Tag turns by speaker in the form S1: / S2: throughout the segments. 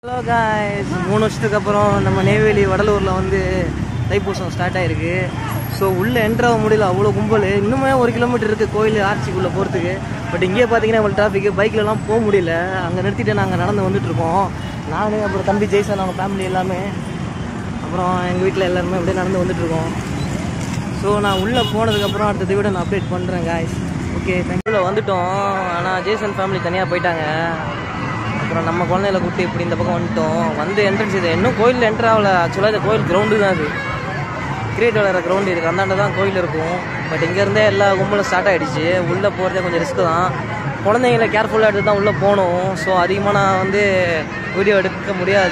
S1: Hello guys மூணு வருஷத்துக்கு அப்புறம் நம்ம நெய்வேலி வடலூரில் வந்து தைப்பூசம் ஸ்டார்ட் ஆயிருக்கு ஸோ உள்ளே என்ட்ரு ஆக முடியல அவ்வளோ கும்பல் இன்னுமே ஒரு கிலோமீட்டர் இருக்குது கோயில் ஆர்ச்சிக்குள்ளே போகிறதுக்கு பட் இங்கேயே பார்த்தீங்கன்னா உங்களுக்கு டிராஃபிக்கு பைக்லலாம் போக முடியல அங்கே நிறுத்திட்டு நாங்கள் நடந்து வந்துட்டுருக்கோம் நான் அப்புறம் தம்பி ஜெய்சன் அவங்க ஃபேமிலி எல்லாமே அப்புறம் எங்கள் வீட்டில் எல்லாருமே அப்படியே நடந்து வந்துட்டுருக்கோம் ஸோ நான் உள்ளே போனதுக்கப்புறம் அடுத்தது விட நான் அப்டேட் பண்ணுறேன் காய்ஸ் ஓகே தேங்க்யூல வந்துட்டோம் ஆனால் ஜேசன் ஃபேமிலி தனியாக போயிட்டாங்க அப்புறம் நம்ம குழந்தைகளை கூப்பிட்டு இப்படி இந்த பக்கம் வந்துட்டோம் வந்து என்ட்ரன்ஸ் இது இன்னும் கோயில் என்ட்ரு ஆகல ஆக்சுவலாக இந்த கோயில் கிரவுண்டு தான் அது கிரிக்கெட் விளையாடுற கிரவுண்டு இருக்குது அந்தாண்ட தான் கோயில் இருக்கும் பட் இங்கேருந்தே எல்லா கும்பலும் ஸ்டார்ட் ஆகிடுச்சு உள்ளே போகிறதே கொஞ்சம் ரிஸ்க்கு தான் குழந்தைங்களை கேர்ஃபுல்லாக எடுத்து தான் உள்ளே போகணும் ஸோ அதிகமாக நான் வந்து வீடியோ எடுக்க முடியாது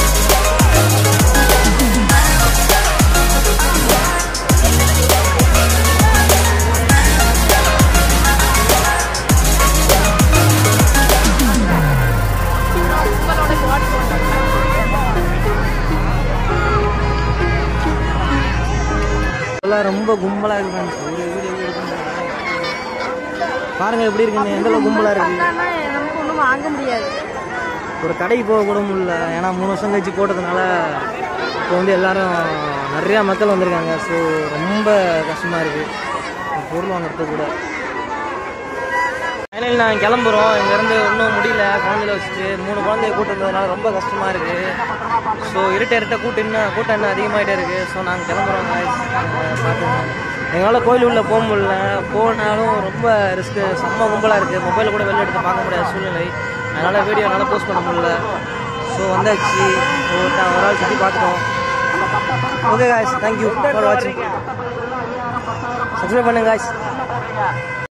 S1: எல்லாம் ரொம்ப கும்பலாக இருக்கு friends. ஒரு வீடியோ எடுக்க முடியல. பாருங்க எப்படி இருக்குன்னு எந்த அளவுக்கு கும்பலாக இருக்கு
S2: வந்தான்னா நமக்கு ஒன்றும் வாங்க முடியாது
S1: ஒரு கடைக்கு போக கூட முடியல ஏன்னா மூணு வருஷம் கழிச்சு போட்டதுனால இப்போ வந்து எல்லாரும் நிறையா மக்கள் வந்திருக்காங்க ஸோ ரொம்ப கஷ்டமாக இருக்குது பொருள் வாங்குறது கூட ஃபைனல் நான் கிளம்புறோம் இங்கேருந்து இன்னும் முடியல குழந்தையில வச்சுட்டு மூணு குழந்தைய கூட்டுறதுனால ரொம்ப கஷ்டமாக இருக்குது ஸோ இருட்ட இருட்ட கூட்டம் இன்னும் கூட்டம் இன்னும் அதிகமாகிட்டே இருக்குது ஸோ நாங்கள் கிளம்புறோம் guys. அஹ் பார்த்துக்கோங்க எங்களால் கோயில் உள்ள போக முடியல போனாலும் ரொம்ப ரிஸ்க்கு செம்ம கும்பலாக இருக்குது மொபைலில் கூட வெளில எடுத்து பார்க்க முடியாத சூழ்நிலை அதனால் வீடியோ என்னால் போஸ்ட் பண்ண முடியல ஸோ வந்தாச்சு ஒரு ட- ஒரு ஆள் சுற்றி பார்த்துட்டோம் ஓகே காய்ஸ் தேங்க்யூ ஃபார் வாட்சிங் சப்ஸ்கிரைப் பண்ணுங்க காய்ஸ்